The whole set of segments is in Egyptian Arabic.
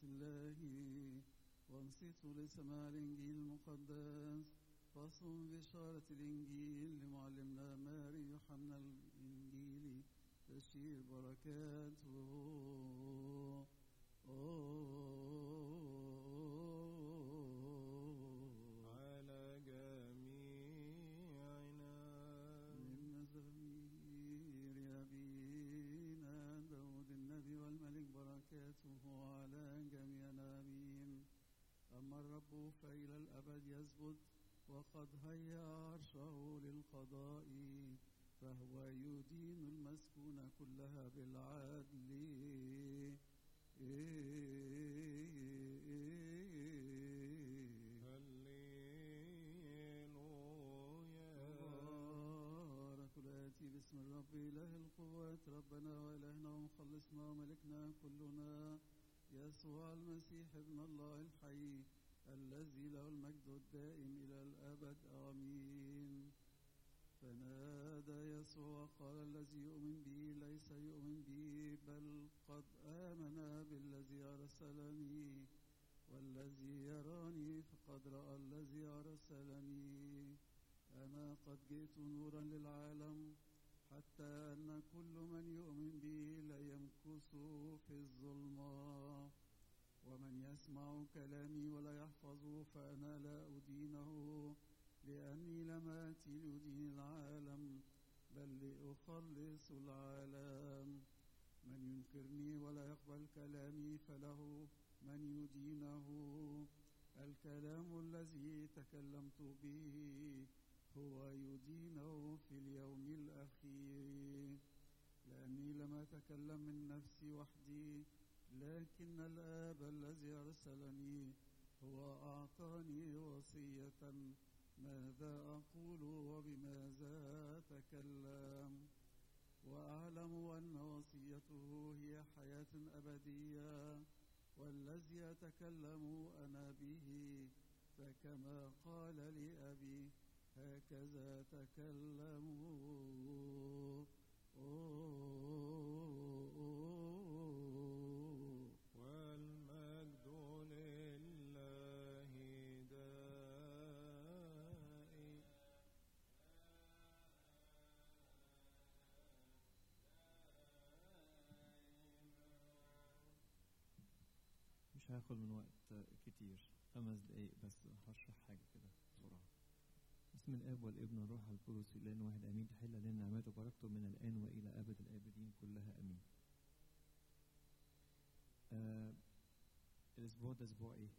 الله وانصتوا لسماع الإنجيل المقدس فصل بشارة الإنجيل لمعلمنا ماري يوحنا الإنجيلي تشير بركاته على جميعنا من مزامير أبينا داود النبي والملك بركاته على جميعنا آمين أما الرب فإلى الأبد يثبت وقد هيا عرشه للقضاء فهو يدين المسكون كلها بالعدل هللويا بارك الآتي باسم الرب إله القوات ربنا وإلهنا ومخلصنا وملكنا كلنا يسوع المسيح ابن الله الحي الذي له المجد الدائم إلى الأبد آمين فنادى يسوع قال الذي يؤمن بي ليس يؤمن بي بل قد آمن بالذي أرسلني والذي يراني فقد رأى الذي أرسلني أنا قد جئت نورا للعالم حتى أن كل من يؤمن بي لا يمكث في الظلمة ومن يسمع كلامي ولا يحفظه فأنا لا أدينه لأني لم آتي لأدين العالم بل لأخلص العالم من ينكرني ولا يقبل كلامي فله من يدينه الكلام الذي تكلمت به هو يدينه في اليوم الأخير لأني لم أتكلم من نفسي وحدي لكن الآب الذي أرسلني هو أعطاني وصية ماذا أقول وبماذا أتكلم وأعلم أن وصيته هي حياة أبدية والذي أتكلم أنا به فكما قال لي أبي هكذا تكلموا والمجد لله دائم مش هاخد من وقت كتير خمس دقايق بس هشرح حاجة كده بسرعة بسم الآب والابن والروح القدس الآن واحد آمين تحل لنا نعمته وبركته من الآن وإلى أبد الآبدين كلها آمين آه الأسبوع ده أسبوع إيه؟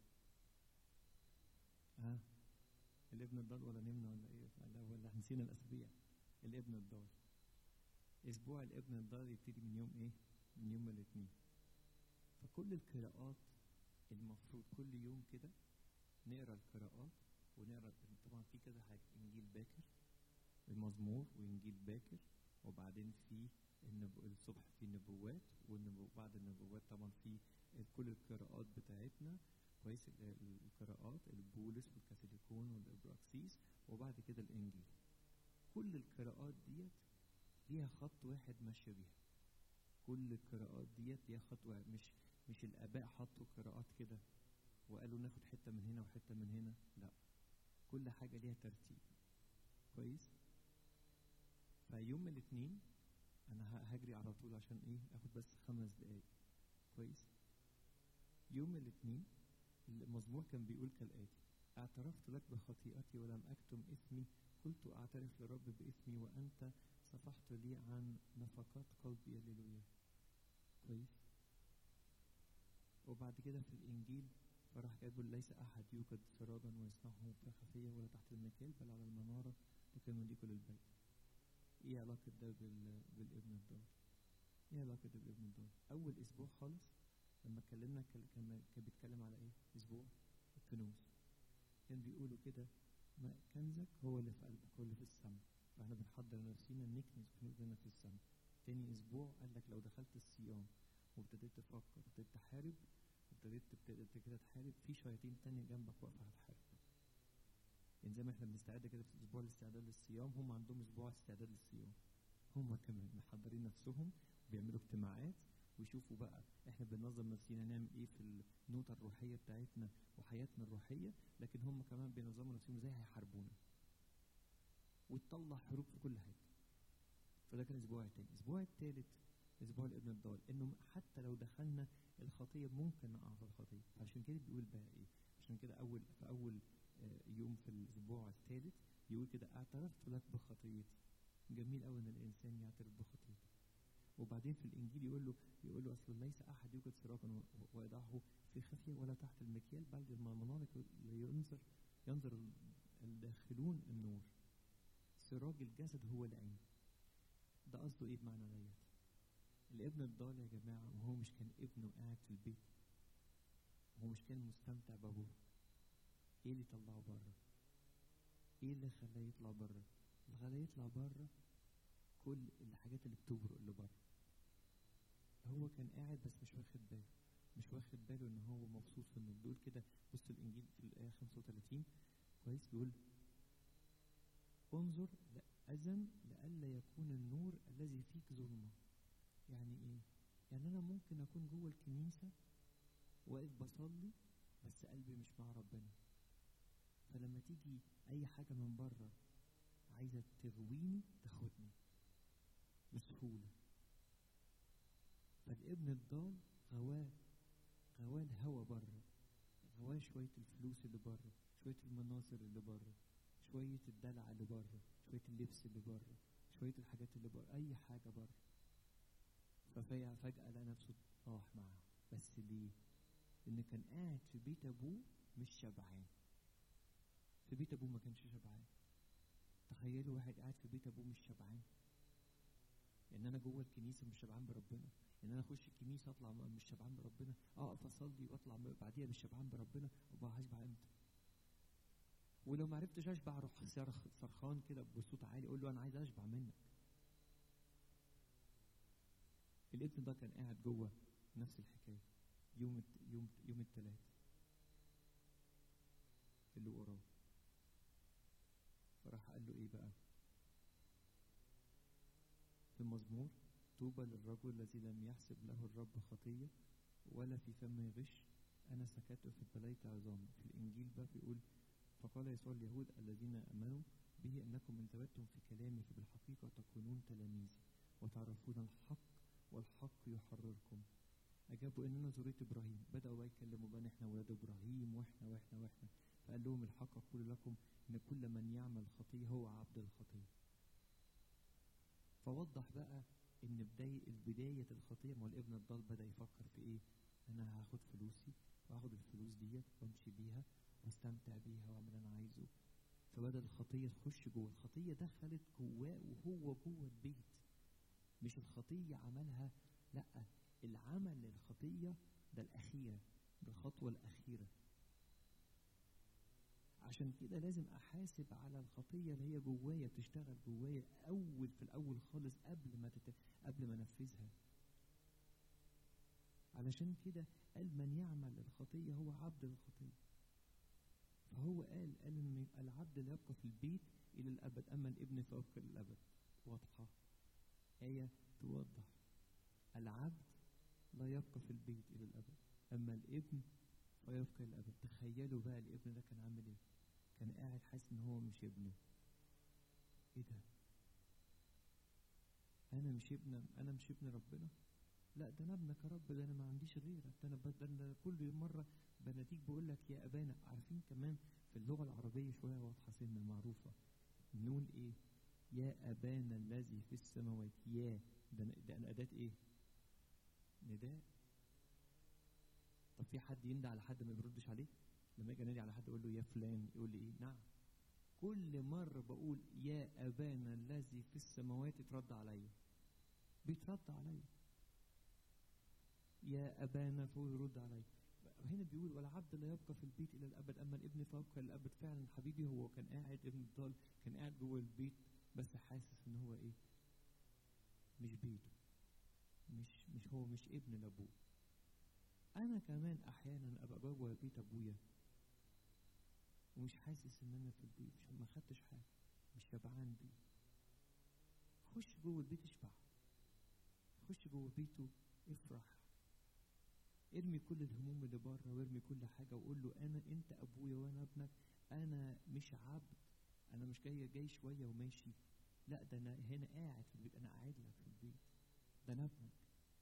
ها؟ الابن الضال ولا نمنا ولا إيه؟ لا ولا نسينا الأسابيع الابن الضال أسبوع الابن الضال يبتدي من يوم إيه؟ من يوم الاثنين فكل القراءات المفروض كل يوم كده نقرا القراءات ونقرا طبعا في كذا حاجه انجيل باكر المزمور وانجيل باكر وبعدين في النبو... الصبح في نبوات وبعد النبوات طبعا في كل القراءات بتاعتنا كويس ال- ال- القراءات البولس والكاثوليكون والابراكسيس وبعد كده الانجيل كل القراءات ديت ليها خط واحد ماشيه بيها كل القراءات ديت ليها خط واحد مش مش الاباء حطوا قراءات كده وقالوا ناخد حته من هنا وحته من هنا لا كل حاجه ليها ترتيب كويس فيوم الاثنين انا ه- هجري على طول عشان ايه اخد بس خمس دقايق كويس يوم الاثنين المزمور كان بيقول كالاتي اعترفت لك بخطيئتي ولم اكتم اثمي قلت اعترف لرب باثمي وانت صفحت لي عن نفقات قلبي هللويا كويس وبعد كده في الانجيل فراح كاتب ليس احد يوقد سرابا ويصنعه في خفيه ولا تحت المكيال بل على المناره وكان مليك للبيت ايه علاقه ده بال... بالابن الضال ايه علاقه ده بالابن الضال اول اسبوع خالص لما اتكلمنا كان كان كان بيتكلم على ايه اسبوع الكنوز كان بيقولوا كده ما كنزك هو اللي في قلبك هو اللي في السماء فاحنا بنحضر نفسينا نكنز كنوزنا في السماء تاني اسبوع قال لك لو دخلت الصيام وابتديت تفكر وابتديت تحارب وابتديت تبتدي كده تحارب في شياطين تانية جنبك واقفة هتحارب يعني زي ما احنا بنستعد كده في اسبوع الاستعداد للصيام هم عندهم اسبوع استعداد للصيام هم كمان محضرين نفسهم بيعملوا اجتماعات ويشوفوا بقى احنا بن بننظم نفسينا نعمل ايه في النوتة الروحية بتاعتنا وحياتنا الروحية لكن هم كمان بينظموا نفسهم ازاي هيحاربونا وتطلع حروب في كل حاجة فده كان الاسبوع التاني الاسبوع التالت اسبوع الابن الضال انه حتى لو دخلنا الخطيه ممكن نقع في الخطيه فعشان كده بيقول بقى ايه عشان كده اول في اول آه، يوم في الاسبوع الثالث يقول كده اعترفت لك بخطيتي جميل قوي ان الانسان يعترف بخطيته وبعدين في الانجيل يقول له يقول له اصل ليس احد يوجد سراجا و- ويضعه في خفيه ولا تحت المكيال بل المنارق ينظر ينظر ال- الداخلون النور سراج الجسد هو العين ده قصده ايه بمعنى ديت الابن الضال يا جماعه وهو مش كان ابنه قاعد في البيت هو مش كان مستمتع بابوه ايه اللي طلعه بره ايه اللي خلاه يطلع بره اللي خلاه يطلع بره كل الحاجات اللي بتبرق اللي بره هو كان قاعد بس مش واخد باله مش واخد باله ان هو مبسوط في النور بيقول كده بص الانجيل في الايه 35 كويس بيقول انظر لأذن لئلا يكون النور الذي فيك ظلمة يعني ايه يعني انا ممكن اكون جوه الكنيسة واقف بصلي بس قلبي مش مع ربنا فلما تيجي اي حاجة من بره عايزة تغويني تاخدني بسهولة فالابن الضال غواه غواه الهوى بره غواه شوية الفلوس اللي بره شوية المناظر اللي بره شوية الدلع اللي بره شوية اللبس اللي بره شوية الحاجات اللي بره أي حاجة بره ففجأة فجأة لقى نفسه راح معاه بس ليه؟ إن كان قاعد في بيت أبوه مش شبعان في بيت أبوه ما كانش شبعان تخيلوا واحد قاعد في بيت أبوه مش شبعان ان انا جوه الكنيسه مش شبعان بربنا ان انا اخش الكنيسه اطلع م- مش شبعان بربنا اقف اصلي واطلع م- بعديها مش شبعان بربنا وبقى هشبع امتى ولو ما عرفتش اشبع اروح صرخ صرخان كده بصوت عالي اقول له انا عايز اشبع منك الابن ده كان قاعد جوه نفس الحكايه يوم الت- يوم يوم الثلاث اللي وراه فراح قال له ايه بقى في المزمور طوبى للرجل الذي لم يحسب له الرب خطية ولا في فمه غش أنا سكت في بليت عظام في الإنجيل بقى بيقول فقال يسوع اليهود الذين آمنوا به أنكم إن ثبتتم في كلامي فبالحقيقة تكونون تلاميذي وتعرفون الحق والحق يحرركم أجابوا إننا ذرية إبراهيم بدأوا بقى يتكلموا بقى إن إحنا ولاد إبراهيم وإحنا وإحنا وإحنا فقال لهم الحق أقول لكم إن كل من يعمل خطية هو عبد الخطية فوضح بقى ان بداية البداية الخطية ما هو الابن الضال بدأ يفكر في ايه انا هاخد فلوسي واخد الفلوس ديت وامشي بيها واستمتع بيها واعمل اللي انا عايزه فبدأ الخطية تخش جوه الخطية دخلت جواه وهو جوه البيت مش الخطية عملها لا العمل للخطية ده الأخيرة ده الخطوة الأخيرة عشان كده لازم احاسب على الخطيه اللي هي جوايا بتشتغل جوايا اول في الاول خالص قبل ما تت... قبل ما انفذها علشان كده قال من يعمل الخطيه هو عبد الخطيه فهو قال قال ان يبقى العبد لا يبقى في البيت الى الابد اما الابن فيبقى للابد واضحه ايه توضح العبد لا يبقى في البيت الى الابد اما الابن فيبقى للابد تخيلوا بقى الابن ده كان عامل ايه كان قاعد حاسس ان هو مش ابنه ايه ده انا مش ابن انا مش ابن ربنا لا ده انا ابنك يا رب ده انا ما عنديش غيرك ده انا ب- ده انا كل يوم مره بناديك بقول لك يا ابانا عارفين كمان في اللغه العربيه شويه واضحه سنه معروفه نقول ايه يا ابانا الذي في السماوات يا ده أنا- ده انا اداه ايه نداء طب في حد يندى على حد ما بيردش عليه لما اجي انادي على حد اقول له يا فلان يقول لي ايه نعم كل مره بقول يا ابانا الذي في السماوات يترد عليا بيترد عليا يا ابانا فهو يرد عليا هنا بيقول والعبد لا يبقى في البيت الى الابد اما الابن فيبقى للابد فعلا حبيبي هو كان قاعد ابن الضال كان قاعد جوه البيت بس حاسس ان هو ايه مش بيته مش مش هو مش ابن لابوه انا كمان احيانا ابقى جوه بيت ابويا ومش حاسس ان انا في البيت مش ما خدتش حاجه مش شبعان بيه خش جوه البيت اشبع خش جوه بيته افرح ارمي كل الهموم اللي بره وارمي كل حاجه وقول له انا انت ابويا وانا ابنك انا مش عبد انا مش جاي جاي شويه وماشي لا ده انا هنا قاعد في البيت انا قاعد لك في البيت ده انا ابنك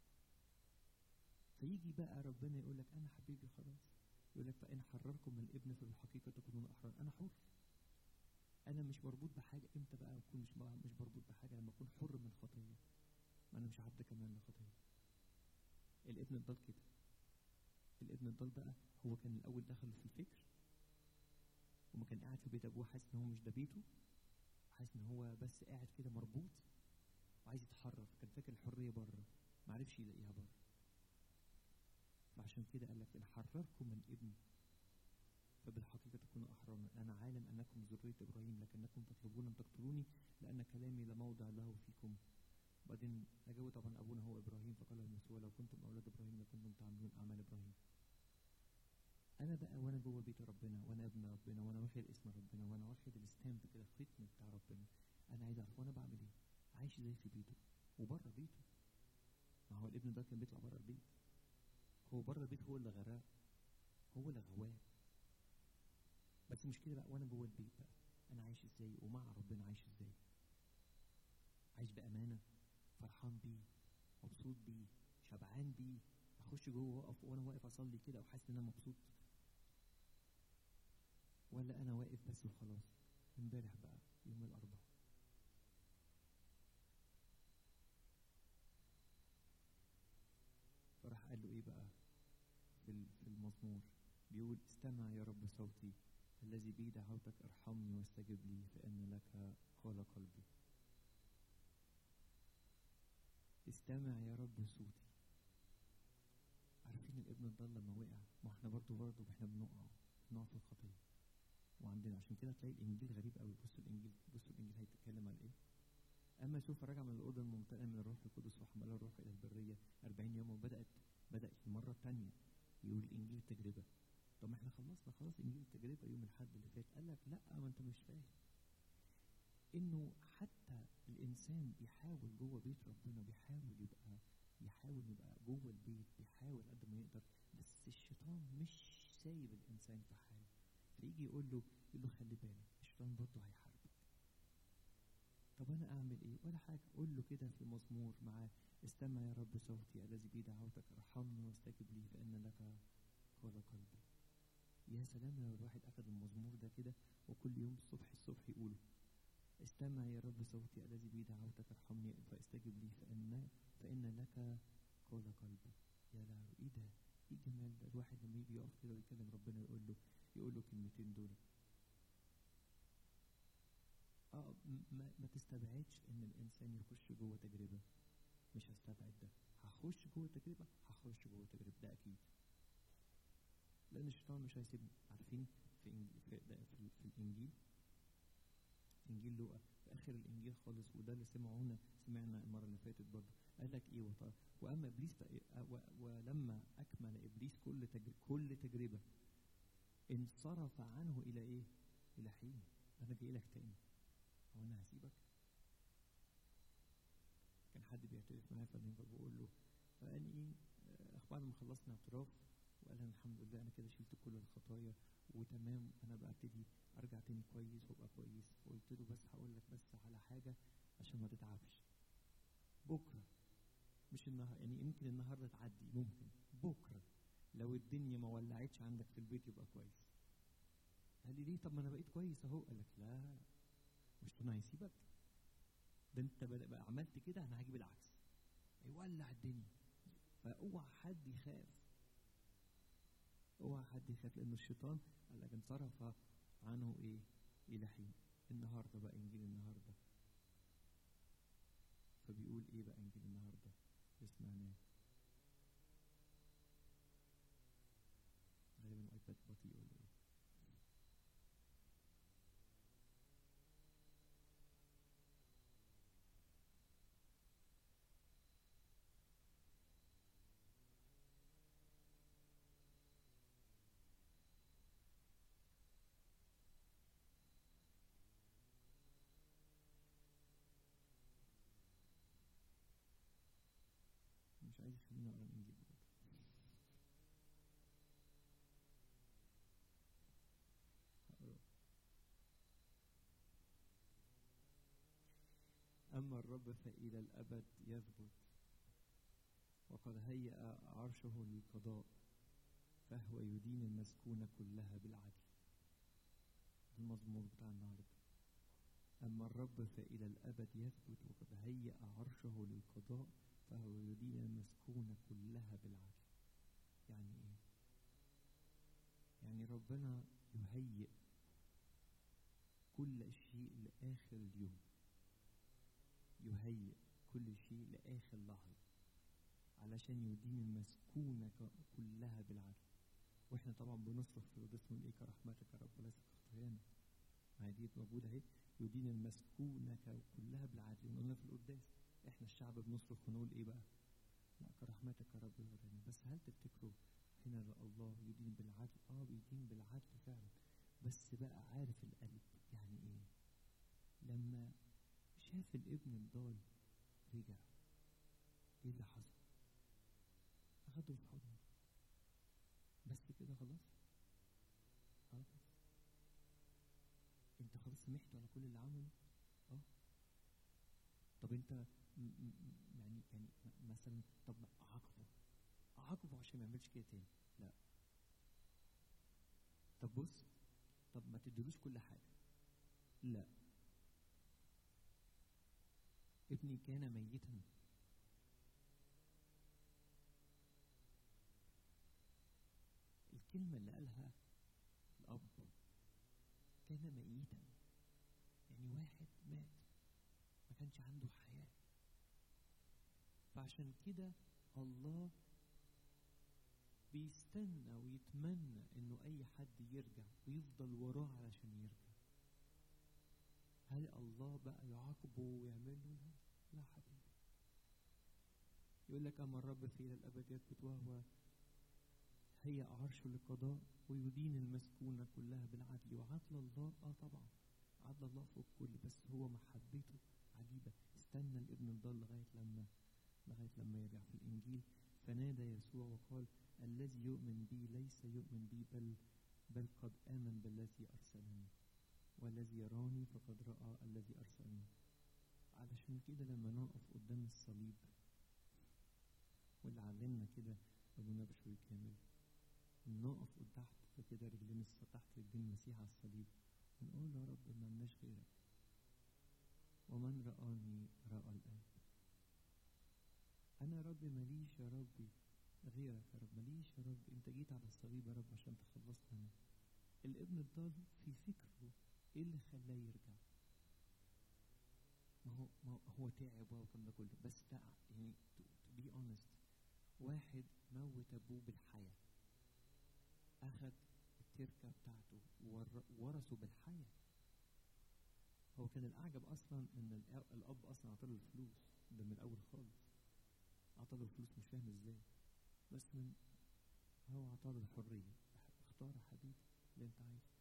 فيجي بقى ربنا يقول لك انا حبيبي خلاص يقول لك فان حرركم من الابن فبالحقيقه تكونون احرار انا حر انا مش مربوط بحاجه امتى بقى اكون مش مش مربوط بحاجه لما اكون حر من خطيه ما انا مش عبد كمان لخطيه الابن الضال كده الابن الضال بقى هو كان الاول دخل في الفكر وما كان قاعد في بيت ابوه حاسس ان هو مش ده بيته حاسس ان هو بس قاعد كده مربوط وعايز يتحرر كان فاكر الحريه بره ما عرفش يلاقيها بره فعشان كده قال لك ان حرركم من ابني فبالحقيقة تكونوا أحرارا أنا عالم أنكم ذرية إبراهيم لكنكم تطلبون أن تقتلوني لأن كلامي لا موضع له فيكم وبعدين أجابوا طبعا أبونا هو إبراهيم فقال لهم يسوع لو كنتم أولاد إبراهيم لكنتم تعملون أعمال إبراهيم أنا بقى وأنا جوه بيت ربنا وأنا ابن ربنا وأنا واخد اسم ربنا وأنا واخد الستامب كده الختم بتاع ربنا أنا عايز أعرف وأنا بعمل إيه عايش إزاي في بيته وبره بيته ما هو الابن ده كان بيطلع بره البيت هو بره البيت هو اللي غراه هو اللي غواه بس مش كده بقى وانا جوه البيت بقى انا عايش ازاي ومع ربنا عايش ازاي عايش بامانه فرحان بيه مبسوط بيه شبعان بيه اخش جوه واقف وانا واقف اصلي كده وحاسس ان انا مبسوط ولا انا واقف بس وخلاص امبارح بقى يوم الاربعاء فراح قال له ايه بقى في في المزمور بيقول استمع يا رب صوتي الذي بي دعوتك ارحمني واستجب لي فإن لك قال قلبي استمع يا رب صوتي عارفين الابن الضال لما وقع ما احنا برضو برضو احنا بنقع بنقع في الخطيه وعندنا عشان كده تلاقي الانجيل غريب قوي بصوا الانجيل بصوا الانجيل هيتكلم عن ايه اما سوف رجع من الاوضه الممتلئه من الروح القدس وحمله الروح الى البريه 40 يوم وبدات بدات المره الثانيه يقول الانجيل التجربه طب ما احنا خلصنا خلاص انجيل التجربه يوم الاحد اللي فات قال لك لا ما انت مش فاهم انه حتى الانسان بيحاول جوه بيت ربنا بيحاول يبقى يحاول يبقى جوه البيت بيحاول قد ما يقدر بس الشيطان مش سايب الانسان في حاله فيجي يقول له يقول له خلي بالك الشيطان برضه هيحاربك طب انا اعمل ايه ولا حاجه قول له كده في المزمور معاه استمع يا رب صوتي الذي بي دعوتك ارحمني واستجب لي فان لك قال قلبي يا سلام لو الواحد اخذ المزمور ده كده وكل يوم الصبح الصبح يقوله استمع يا رب صوتي الذي بي دعوتك ارحمني فاستجب لي فان فان لك قال قلبي يا لا ايه ده ايه الجمال ده الواحد لما يجي يقف كده ويكلم ربنا يقول له يقول له الكلمتين دول اه ما, ما تستبعدش ان الانسان يخش جوه تجربه مش هستبعد ده هخش جوه تجربه هخش جوه تجربه ده اكيد لان الشيطان مش هيسيبني عارفين في إنجيل في, في, في الانجيل في انجيل لوقا في اخر الانجيل خالص وده اللي سمعونا سمعنا المره اللي فاتت برضه قال لك ايه وطا واما ابليس ولما اكمل ابليس كل تجربة كل تجربه انصرف عنه الى ايه؟ الى حين انا جاي لك تاني هو انا هسيبك؟ كان حد بيعترف معايا فبقول له فقال ايه بعد ما خلصنا اعتراف وقال انا الحمد لله انا كده شلت كل الخطايا وتمام انا بقى ابتدي ارجع تاني كويس وابقى كويس فقلت له بس هقول لك بس على حاجه عشان ما تتعبش بكره مش النهارده يعني يمكن النهارده تعدي ممكن بكره لو الدنيا ما ولعتش عندك في البيت يبقى كويس قال لي ليه طب ما انا بقيت كويس اهو قال لك لا مش انا هيسيبك ده انت بقى عملت كده انا هجيب العكس هيولع الدنيا فاوعى حد يخاف اوعى حد يخاف لان الشيطان قال لك انصرف عنه ايه الى حين النهارده بقى انجيل النهارده فبيقول ايه بقى انجيل النهارده اسمعناه غالبا الايباد بطيء ولا ايه مش عايز يخليني اقرا الانجيل برضه أما الرب فإلى الأبد يثبت وقد هيأ عرشه للقضاء فهو يدين المسكونة كلها بالعدل المزمور بتاع النهارده أما الرب فإلى الأبد يثبت وقد هيأ عرشه للقضاء فهو يدين المسكونة كلها بالعدل يعني إيه؟ يعني ربنا يهيئ كل شيء لآخر اليوم يهيئ كل شيء لآخر لحظة علشان يدين المسكونة ك- كلها بالعدل واحنا طبعا بنصرخ في القداس من ايه كرحمتك يا رب وليس كخطايانا ما هي دي موجودة اهي يدين المسكونة ك- كلها بالعدل ونقولنا في القداس احنا الشعب بنصرخ ونقول ايه بقى لا كرحمتك يا رب وراني بس هل تفتكروا هنا لا الله يدين بالعدل اه بيدين بالعدل فعلا بس بقى عارف القلب يعني ايه لما شاف الابن الضال رجع ايه اللي حصل اخده في حضنه بس كده خلاص اه بس انت خلاص سمحت على كل اللي عمله اه طب انت م- م- م- يعني يعني م- مثلا طب ما اعاقبه اعاقبه عشان ما يعملش كده تاني لا طب بص طب ما تديلوش كل حاجه لا ابني كان ميتا الكلمة اللي قالها الأب كان ميتا يعني واحد مات ما كانش عنده حياة فعشان كده الله بيستنى ويتمنى انه اي حد يرجع ويفضل وراه علشان يرجع هل الله بقى يعاقبه ويعمل له لا لا حبيبي يقول لك اما الرب في الى الابد يثبت وهو هيأ عرشه للقضاء ويدين المسكونة كلها بالعدل وعدل الله اه طبعا عدل الله فوق الكل بس هو محبته عجيبة استنى الابن الضال لغاية لما لغاية لما يرجع في الإنجيل فنادى يسوع وقال الذي يؤمن بي ليس يؤمن بي بل بل قد آمن بالذي أرسلني والذي يراني فقد رأى الذي أرسلني علشان كده لما نقف قدام الصليب واللي علمنا كده أبونا بشوي كامل نقف تحت كده رجلين الص- تحت رجلين المسيح على الصليب ونقول يا رب ما لناش غيرك ومن رآني رأى الآب أنا يا رب ماليش يا ربي غيرك يا رب ماليش يا رب أنت جيت على الصليب يا رب عشان تخلصنا منه الابن الضال في فكره إيه اللي خلاه يرجع ما هو ما هو- هو تعب والكلام ده كله بس ده يعني to, to be honest واحد موت أبوه بالحياة أخد التركة بتاعته وور- ورثه بالحياة هو كان الأعجب أصلا إن الأ- الأب أصلا عطاله الفلوس ده من الأول خالص عطاله الفلوس مش فاهم إزاي بس من هو عطاله الحرية اختار يا حبيبي اللي أنت عايزه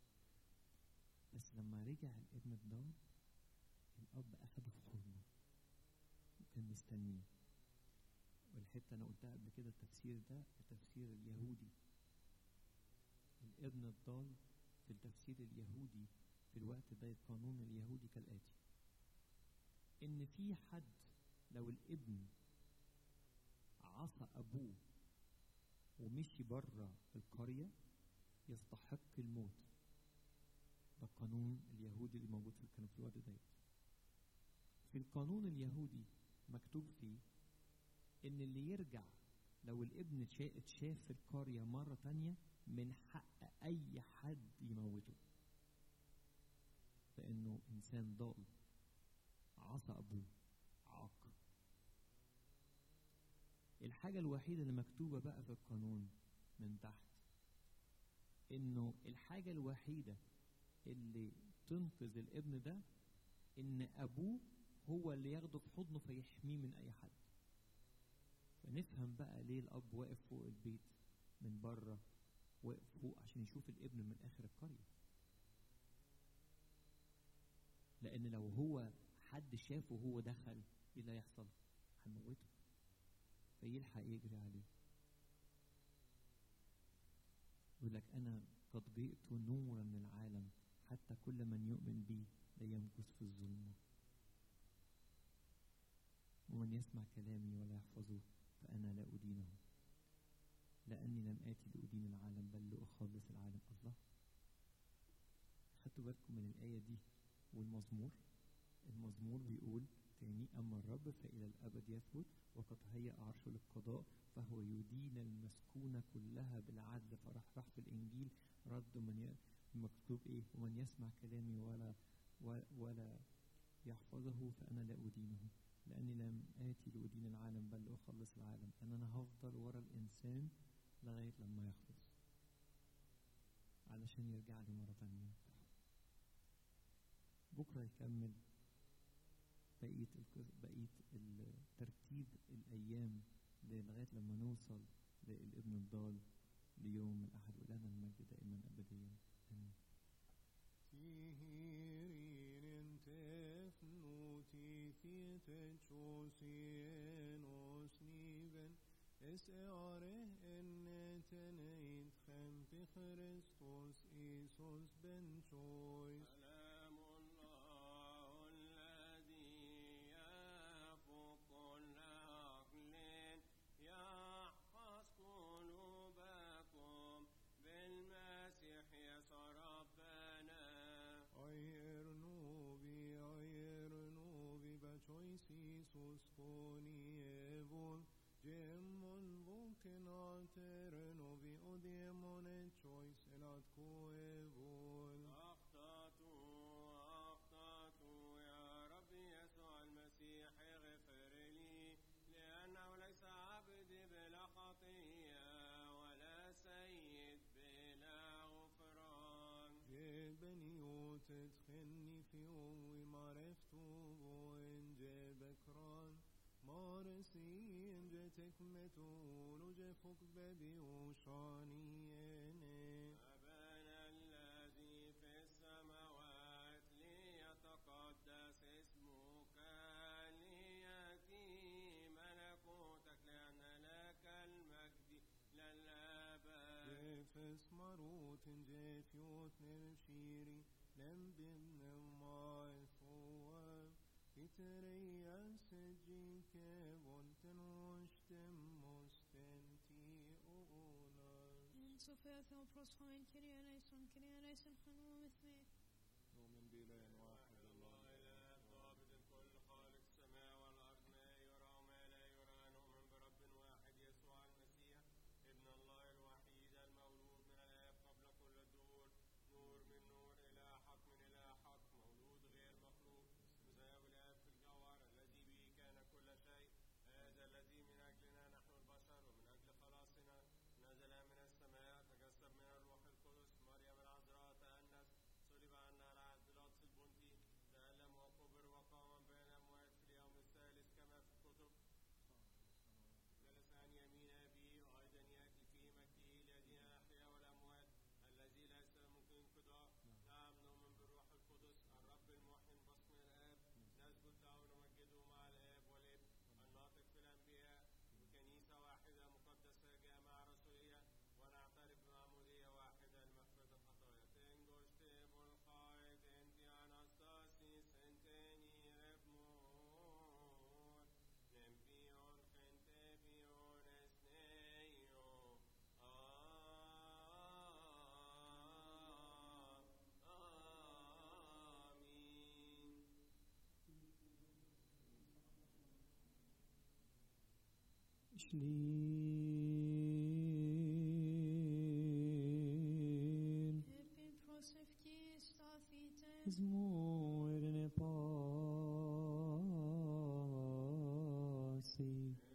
بس لما رجع الابن الضال الأب أخده في حضنه وكان مستنيه والحتة أنا قلتها قبل كده التفسير ده التفسير اليهودي الابن الضال في التفسير اليهودي في الوقت ده القانون اليهودي كالآتي إن في حد لو الابن عصى أبوه ومشي بره القرية يستحق الموت ده القانون اليهودي اللي موجود في كان في الوقت ده في القانون اليهودي مكتوب فيه إن اللي يرجع لو الابن شا- اتشاف في القرية مرة تانية من حق أي حد يموته لأنه إنسان ضال عصى أبوه عاق الحاجة الوحيدة اللي مكتوبة بقى في القانون من تحت إنه الحاجة الوحيدة اللي تنقذ الابن ده إن أبوه هو اللي ياخده في حضنه فيحميه من أي حد فنفهم بقى ليه الأب واقف فوق البيت من بره واقف فوق عشان يشوف الابن من آخر القرية لأن لو هو حد شافه وهو دخل إيه اللي هيحصل؟ هنموته فيلحق يجري عليه يقول لك أنا قد جئت نورا للعالم حتى كل من يؤمن بي لا يمكث في الظلمة ومن يسمع كلامي ولا يحفظه فأنا لا أدينه لأني لم آتي لأدين العالم بل لأخلص العالم الله خدتوا بالكم من الآية دي والمزمور المزمور بيقول تاني أما الرب فإلى الأبد يثبت وقد هيأ عرشه للقضاء فهو يدين المسكونة كلها بالعدل فراح راح في الإنجيل رد من ي... مكتوب إيه ومن يسمع كلامي ولا و- ولا يحفظه فأنا لا أدينه لأني لم آتي لأدين العالم بل لأخلص العالم أن أنا هفضل ورا الإنسان لغاية لما يخلص علشان يرجع لي مرة تانية بكرة يكمل بقية القص- بقية ال- ترتيب الأيام لغاية لما نوصل للابن الضال ليوم الأحد ولنا المجد دائما أبديا آمين Tihirin tefnuti thite chosienos niven es eare enneteneid chem pi Christos Isos ben chois سلام الله الذي يفوق كل عقل يحفظ قلوبكم بالمسيح يسوع ربنا Aiernovi, aiernovi, bachois Isos conievol, gemon vulcan alternovi, odiemon et chois elat coevol. أخطأت أخطأت يا رب يسوع المسيح اغفر لي لأنه ليس عبدي بلا خطية ولا سيد بلا غفران جبنيوت تخني في أوي معرفته وإن جبكران مارسين جتك متول وجفك بدي وشانيني أبانا الذي في السماوات ليتقدس اسمك ليأتي ملكوتك لأن لك المجد للأبد جفس مروت جفيوت نرشيري لم بمن ما فواب كتريا سجين كبنتن وشتم مستنتي أوناس Så får jag få proschain Kyrie eleison, Kyrie eleison خنوم اثنين نؤمن بإله واحد الله الله إله ضابط الكل خالق السماء والأرض ما يرى وما لا يرى نؤمن برب واحد يسوع المسيح ابن الله الوحيد المولود من الآب قبل كل الدهور نور من نور إلى حق من إلى حق مولود غير مخلوق مساوي الآب في الجوهر الذي به كان كل شيء هذا الذي من أجلنا نحن البشر ومن أجل خلاصنا نزل من السماء تجسد من الروح القدس مريم العذراء تأنس صلب عنا على عهد بيلاطس البنطي تألم وكبر وقام بين الأموات في اليوم الثالث كما في الكتب جلس عن يمين أبيه وأيضا يأتي في مجده ليدين الأحياء والأموات الذي ليس ممكن انقضاء نعم نؤمن بالروح القدس الرب المحيي باسم الآب نسجد له ونمجده مع الآب والابن الناطق في الأنبياء وكنيسة واحدة مقدسة جامعة رسولية ونعترف بمعمودية واحدة لمغفرة الخطايا تنجوش تيبو الخايد انتي أناستاسيس انتني ربمون نمبيون خنتبيون اسنيو آمين Schliel Herpin prosefki stafite Zmorne pasi